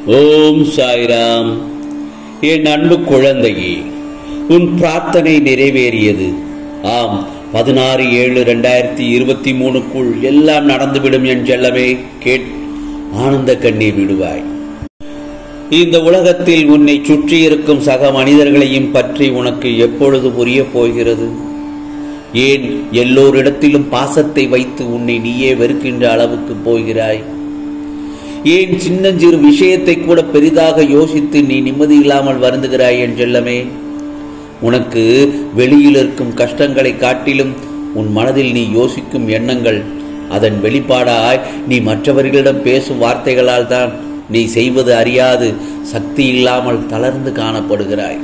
ஓம் சாய்ராம் என் அன்பு குழந்தையே உன் பிரார்த்தனை நிறைவேறியது ஆம் பதினாறு ஏழு ரெண்டாயிரத்தி இருபத்தி மூணுக்குள் எல்லாம் நடந்துவிடும் என் செல்லமே கேட் ஆனந்த கண்ணீர் விடுவாய் இந்த உலகத்தில் உன்னை சுற்றி இருக்கும் சக மனிதர்களையும் பற்றி உனக்கு எப்பொழுது புரிய போகிறது ஏன் எல்லோரிடத்திலும் பாசத்தை வைத்து உன்னை நீயே வெறுக்கின்ற அளவுக்கு போகிறாய் ஏன் சின்னஞ்சிறு விஷயத்தை கூட பெரிதாக யோசித்து நீ நிம்மதி இல்லாமல் வருந்துகிறாய் என் செல்லமே உனக்கு வெளியில் இருக்கும் கஷ்டங்களை காட்டிலும் உன் மனதில் நீ யோசிக்கும் எண்ணங்கள் அதன் வெளிப்பாடாய் நீ மற்றவர்களிடம் பேசும் வார்த்தைகளால் தான் நீ செய்வது அறியாது சக்தி இல்லாமல் தளர்ந்து காணப்படுகிறாய்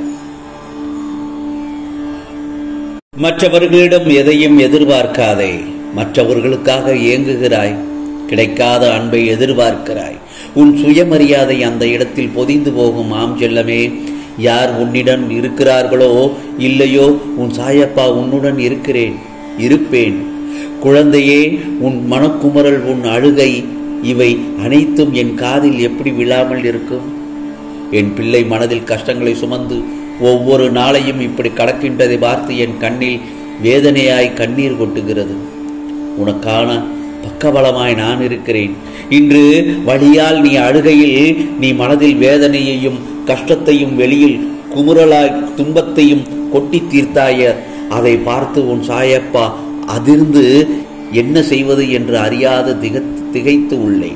மற்றவர்களிடம் எதையும் எதிர்பார்க்காதே மற்றவர்களுக்காக ஏங்குகிறாய் கிடைக்காத அன்பை எதிர்பார்க்கிறாய் உன் சுயமரியாதை அந்த இடத்தில் பொதிந்து போகும் ஆம் செல்லமே யார் உன்னிடம் இருக்கிறார்களோ இல்லையோ உன் சாயப்பா உன்னுடன் இருக்கிறேன் இருப்பேன் குழந்தையே உன் மனக்குமரல் உன் அழுகை இவை அனைத்தும் என் காதில் எப்படி விழாமல் இருக்கும் என் பிள்ளை மனதில் கஷ்டங்களை சுமந்து ஒவ்வொரு நாளையும் இப்படி கடக்கின்றதை பார்த்து என் கண்ணில் வேதனையாய் கண்ணீர் கொட்டுகிறது உனக்கான பக்கபலமாய் நான் இருக்கிறேன் இன்று வழியால் நீ அழுகையில் நீ மனதில் வேதனையையும் கஷ்டத்தையும் வெளியில் குமுறலாய் துன்பத்தையும் கொட்டி தீர்த்தாய அதை பார்த்து உன் சாயப்பா அதிர்ந்து என்ன செய்வது என்று அறியாத திக திகைத்து உள்ளேன்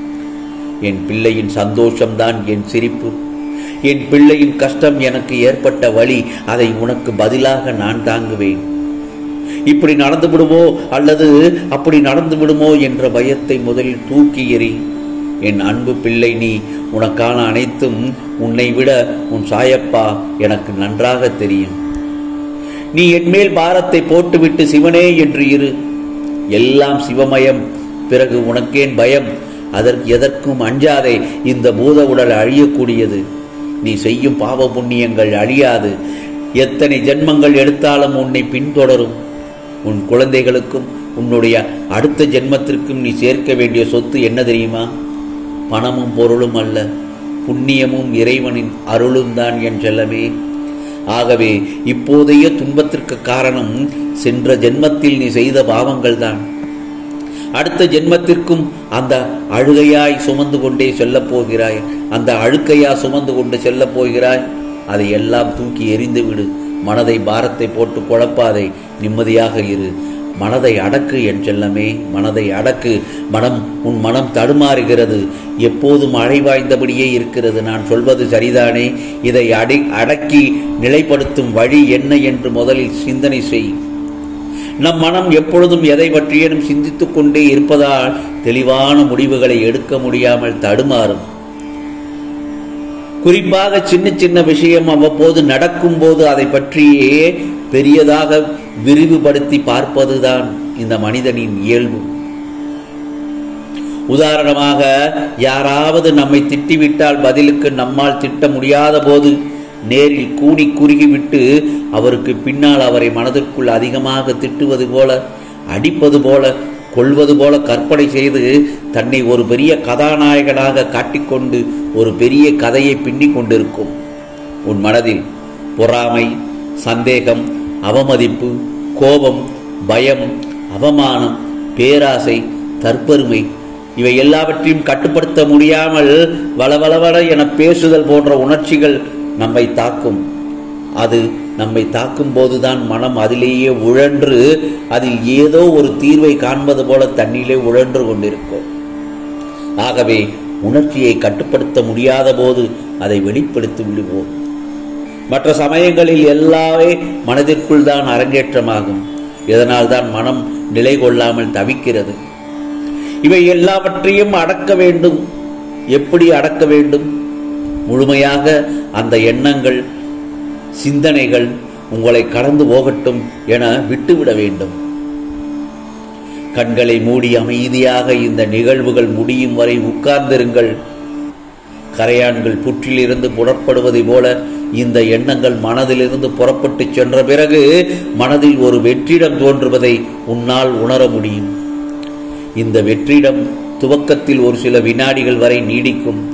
என் பிள்ளையின் சந்தோஷம்தான் என் சிரிப்பு என் பிள்ளையின் கஷ்டம் எனக்கு ஏற்பட்ட வழி அதை உனக்கு பதிலாக நான் தாங்குவேன் இப்படி நடந்து விடுமோ அல்லது அப்படி நடந்து விடுமோ என்ற பயத்தை முதலில் தூக்கி எறி என் அன்பு பிள்ளை நீ உனக்கான அனைத்தும் உன்னை விட உன் சாயப்பா எனக்கு நன்றாக தெரியும் நீ என்மேல் பாரத்தை போட்டுவிட்டு சிவனே என்று இரு எல்லாம் சிவமயம் பிறகு உனக்கேன் பயம் அதற்கு எதற்கும் அஞ்சாதே இந்த பூத உடல் அழியக்கூடியது நீ செய்யும் பாவ புண்ணியங்கள் அழியாது எத்தனை ஜென்மங்கள் எடுத்தாலும் உன்னை பின்தொடரும் உன் குழந்தைகளுக்கும் உன்னுடைய அடுத்த ஜென்மத்திற்கும் நீ சேர்க்க வேண்டிய சொத்து என்ன தெரியுமா பணமும் பொருளும் அல்ல புண்ணியமும் இறைவனின் அருளும் தான் என் செல்லமே ஆகவே இப்போதைய துன்பத்திற்கு காரணம் சென்ற ஜென்மத்தில் நீ செய்த பாவங்கள் தான் அடுத்த ஜென்மத்திற்கும் அந்த அழுகையாய் சுமந்து கொண்டே செல்லப் போகிறாய் அந்த அழுக்கையா சுமந்து கொண்டு செல்லப் போகிறாய் அதை எல்லாம் தூக்கி எறிந்து விடு மனதை பாரத்தை போட்டு குழப்பாதே நிம்மதியாக இரு மனதை அடக்கு என் செல்லமே மனதை அடக்கு மனம் உன் மனம் தடுமாறுகிறது எப்போதும் மழை வாய்ந்தபடியே இருக்கிறது நான் சொல்வது சரிதானே இதை அடை அடக்கி நிலைப்படுத்தும் வழி என்ன என்று முதலில் சிந்தனை செய் நம் மனம் எப்பொழுதும் எதை பற்றியேனும் சிந்தித்துக் கொண்டே இருப்பதால் தெளிவான முடிவுகளை எடுக்க முடியாமல் தடுமாறும் குறிப்பாக சின்ன சின்ன விஷயம் அவ்வப்போது நடக்கும்போது அதை பற்றியே பெரியதாக விரிவுபடுத்தி பார்ப்பதுதான் இந்த மனிதனின் இயல்பு உதாரணமாக யாராவது நம்மை திட்டிவிட்டால் பதிலுக்கு நம்மால் திட்ட முடியாத போது நேரில் கூடி குறுகிவிட்டு அவருக்கு பின்னால் அவரை மனதிற்குள் அதிகமாக திட்டுவது போல அடிப்பது போல கொள்வது போல கற்பனை செய்து தன்னை ஒரு பெரிய கதாநாயகனாக காட்டிக்கொண்டு ஒரு பெரிய கதையை பின்னிக் கொண்டிருக்கும் உன் மனதில் பொறாமை சந்தேகம் அவமதிப்பு கோபம் பயம் அவமானம் பேராசை தற்பெருமை இவை எல்லாவற்றையும் கட்டுப்படுத்த முடியாமல் வளவளவள என பேசுதல் போன்ற உணர்ச்சிகள் நம்மை தாக்கும் அது நம்மை தாக்கும் போதுதான் மனம் அதிலேயே உழன்று அதில் ஏதோ ஒரு தீர்வை காண்பது போல தண்ணிலே உழன்று கொண்டிருக்கும் ஆகவே உணர்ச்சியை கட்டுப்படுத்த முடியாத போது அதை வெளிப்படுத்தி விடுவோம் மற்ற சமயங்களில் எல்லாமே மனதிற்குள் தான் அரங்கேற்றமாகும் இதனால் தான் மனம் நிலை கொள்ளாமல் தவிக்கிறது இவை எல்லாவற்றையும் அடக்க வேண்டும் எப்படி அடக்க வேண்டும் முழுமையாக அந்த எண்ணங்கள் சிந்தனைகள் உங்களை கடந்து போகட்டும் என விட்டுவிட வேண்டும் கண்களை மூடி அமைதியாக இந்த நிகழ்வுகள் முடியும் வரை உட்கார்ந்திருங்கள் கரையான்கள் புற்றிலிருந்து புறப்படுவதை போல இந்த எண்ணங்கள் மனதிலிருந்து புறப்பட்டு சென்ற பிறகு மனதில் ஒரு வெற்றிடம் தோன்றுவதை உன்னால் உணர முடியும் இந்த வெற்றிடம் துவக்கத்தில் ஒரு சில வினாடிகள் வரை நீடிக்கும்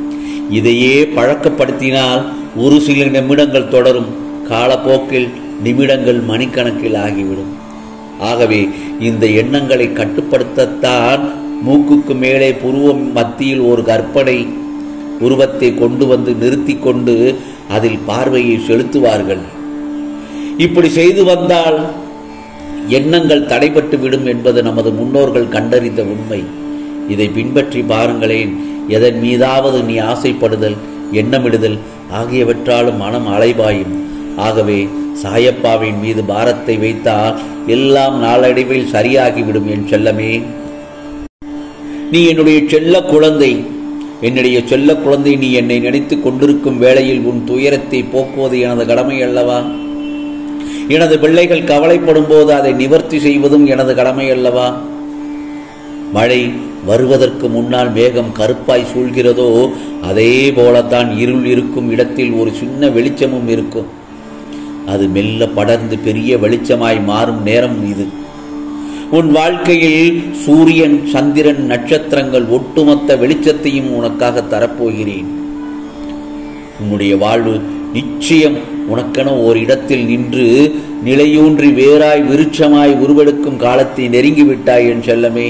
இதையே பழக்கப்படுத்தினால் ஒரு சில நிமிடங்கள் தொடரும் காலப்போக்கில் நிமிடங்கள் மணிக்கணக்கில் ஆகிவிடும் ஆகவே இந்த எண்ணங்களை கட்டுப்படுத்தத்தான் மூக்குக்கு மேலே புருவம் மத்தியில் ஒரு கற்பனை உருவத்தை கொண்டு வந்து நிறுத்தி கொண்டு அதில் பார்வையை செலுத்துவார்கள் இப்படி செய்து வந்தால் எண்ணங்கள் தடைபட்டு விடும் என்பது நமது முன்னோர்கள் கண்டறிந்த உண்மை இதை பின்பற்றி பாருங்களேன் எதன் மீதாவது நீ ஆசைப்படுதல் எண்ணமிடுதல் ஆகியவற்றாலும் மனம் அலைபாயும் ஆகவே சாயப்பாவின் மீது பாரத்தை வைத்தால் எல்லாம் நாளடைவில் சரியாகிவிடும் என் செல்லமே நீ என்னுடைய செல்ல குழந்தை என்னுடைய செல்ல குழந்தை நீ என்னை நினைத்துக் கொண்டிருக்கும் வேளையில் உன் துயரத்தை போக்குவது எனது கடமை அல்லவா எனது பிள்ளைகள் கவலைப்படும் போது அதை நிவர்த்தி செய்வதும் எனது கடமை அல்லவா மழை வருவதற்கு முன்னால் மேகம் கருப்பாய் சூழ்கிறதோ அதே போலத்தான் இருள் இருக்கும் இடத்தில் ஒரு சின்ன வெளிச்சமும் இருக்கும் அது மெல்ல படர்ந்து பெரிய வெளிச்சமாய் மாறும் நேரம் இது உன் வாழ்க்கையில் சூரியன் சந்திரன் நட்சத்திரங்கள் ஒட்டுமொத்த வெளிச்சத்தையும் உனக்காக தரப்போகிறேன் உன்னுடைய வாழ்வு நிச்சயம் உனக்கென ஓர் இடத்தில் நின்று நிலையூன்றி வேறாய் விருட்சமாய் உருவெடுக்கும் காலத்தை நெருங்கிவிட்டாய் என் செல்லமே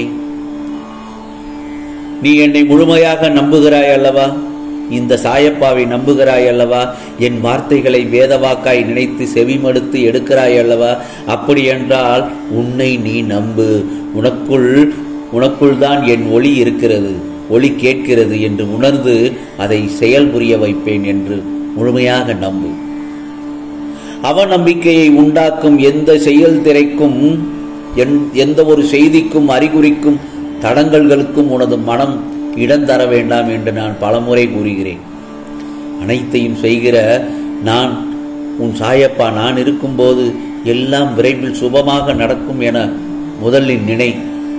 நீ என்னை முழுமையாக நம்புகிறாய் அல்லவா இந்த சாயப்பாவை நம்புகிறாய் அல்லவா என் வார்த்தைகளை வேதவாக்காய் நினைத்து செவிமடுத்து எடுக்கிறாய் அல்லவா அப்படி என்றால் உன்னை நீ நம்பு உனக்குள் உனக்குள் தான் என் ஒளி இருக்கிறது ஒளி கேட்கிறது என்று உணர்ந்து அதை செயல்புரிய வைப்பேன் என்று முழுமையாக நம்பு அவநம்பிக்கையை உண்டாக்கும் எந்த செயல் திரைக்கும் எந்த ஒரு செய்திக்கும் அறிகுறிக்கும் தடங்கல்களுக்கும் உனது மனம் இடம் தர வேண்டாம் என்று நான் பலமுறை கூறுகிறேன் அனைத்தையும் செய்கிற நான் உன் சாயப்பா நான் இருக்கும்போது எல்லாம் விரைவில் சுபமாக நடக்கும் என முதலில் நினை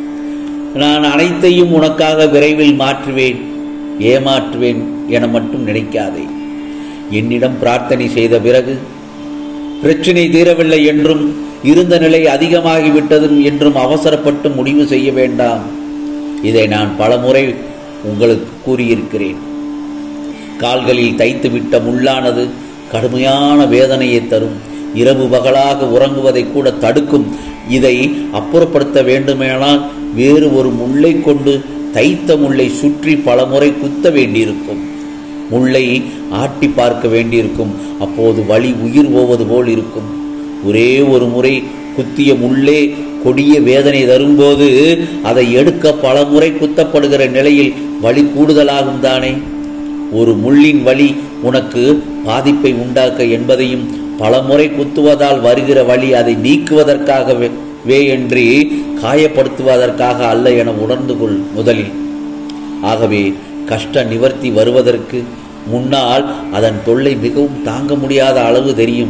நான் அனைத்தையும் உனக்காக விரைவில் மாற்றுவேன் ஏமாற்றுவேன் என மட்டும் நினைக்காதே என்னிடம் பிரார்த்தனை செய்த பிறகு பிரச்சினை தீரவில்லை என்றும் இருந்த நிலை அதிகமாகிவிட்டதும் என்றும் அவசரப்பட்டு முடிவு செய்ய வேண்டாம் இதை நான் பலமுறை உங்களுக்கு கூறியிருக்கிறேன் கால்களில் தைத்துவிட்ட முள்ளானது கடுமையான வேதனையை தரும் இரவு பகலாக உறங்குவதை கூட தடுக்கும் இதை அப்புறப்படுத்த வேண்டுமானால் வேறு ஒரு முள்ளை கொண்டு தைத்த முள்ளை சுற்றி பலமுறை குத்த வேண்டியிருக்கும் முள்ளை ஆட்டி பார்க்க வேண்டியிருக்கும் அப்போது வலி உயிர் போவது போல் இருக்கும் ஒரே ஒரு முறை குத்திய முள்ளே கொடிய வேதனை தரும்போது அதை எடுக்க பல முறை குத்தப்படுகிற நிலையில் வலி கூடுதலாகும் தானே ஒரு முள்ளின் வலி உனக்கு பாதிப்பை உண்டாக்க என்பதையும் பல முறை குத்துவதால் வருகிற வழி அதை நீக்குவதற்காகவே வே என்று காயப்படுத்துவதற்காக அல்ல என உணர்ந்து கொள் முதலில் ஆகவே கஷ்ட நிவர்த்தி வருவதற்கு முன்னால் அதன் தொல்லை மிகவும் தாங்க முடியாத அளவு தெரியும்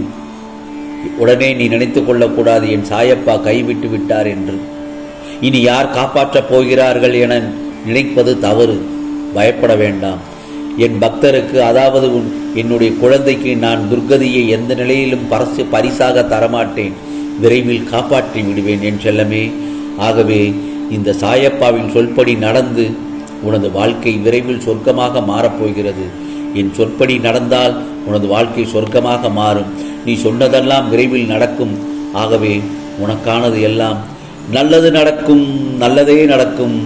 உடனே நீ நினைத்து கொள்ளக்கூடாது என் சாயப்பா கைவிட்டு விட்டார் என்று இனி யார் காப்பாற்றப் போகிறார்கள் என நினைப்பது தவறு பயப்பட வேண்டாம் என் பக்தருக்கு அதாவது உன் என்னுடைய குழந்தைக்கு நான் துர்கதியை எந்த நிலையிலும் பரசு பரிசாக தரமாட்டேன் விரைவில் காப்பாற்றி விடுவேன் என் செல்லமே ஆகவே இந்த சாயப்பாவின் சொல்படி நடந்து உனது வாழ்க்கை விரைவில் சொர்க்கமாக மாறப்போகிறது என் சொற்படி நடந்தால் உனது வாழ்க்கை சொர்க்கமாக மாறும் நீ சொன்னதெல்லாம் விரைவில் நடக்கும் ஆகவே உனக்கானது எல்லாம் நல்லது நடக்கும் நல்லதே நடக்கும்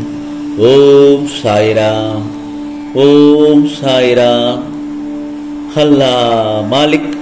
ஓம் சாய்ராம் ஓம் சாய்ராம் அல்லா மாலிக்